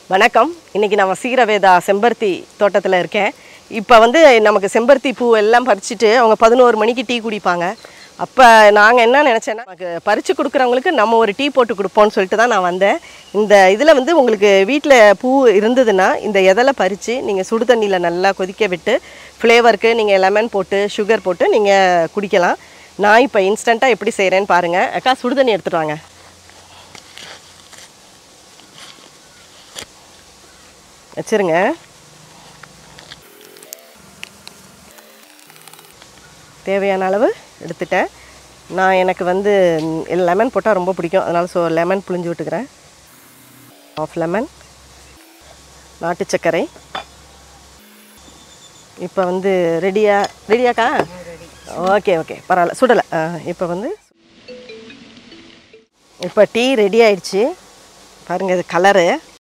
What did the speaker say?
வணக்கம் இன்னைக்கு நான் சீரவேதா செம்பருத்தி தோட்டத்தில் இருக்கேன் இப்போ வந்து நமக்கு செம்பருத்தி பூ எல்லாம் பறிச்சுட்டு அவங்க பதினோரு மணிக்கு டீ குடிப்பாங்க அப்போ நாங்கள் என்ன நினச்சேன்னா நமக்கு பறித்து கொடுக்குறவங்களுக்கு நம்ம ஒரு டீ போட்டு கொடுப்போம்னு சொல்லிட்டு தான் நான் வந்தேன் இந்த இதில் வந்து உங்களுக்கு வீட்டில் பூ இருந்ததுன்னா இந்த எதலை பறித்து நீங்கள் சுடு தண்ணியில் நல்லா கொதிக்க விட்டு ஃப்ளேவருக்கு நீங்கள் லெமன் போட்டு சுகர் போட்டு நீங்கள் குடிக்கலாம் நான் இப்போ இன்ஸ்டண்ட்டாக எப்படி செய்கிறேன்னு பாருங்கள் அக்கா சுடு தண்ணி எடுத்துட்டு வாங்க வச்சிருங்க தேவையான அளவு எடுத்துட்டேன் நான் எனக்கு வந்து லெமன் போட்டால் ரொம்ப பிடிக்கும் அதனால் ஸோ லெமன் புழிஞ்சு விட்டுக்கிறேன் ஆஃப் லெமன் நாட்டு சர்க்கரை இப்போ வந்து ரெடியா ரெடியாக்கா ஓகே ஓகே பரவாயில்ல சுடலை இப்போ வந்து இப்போ டீ ரெடி ஆயிடுச்சு பாருங்கள் இது கலரு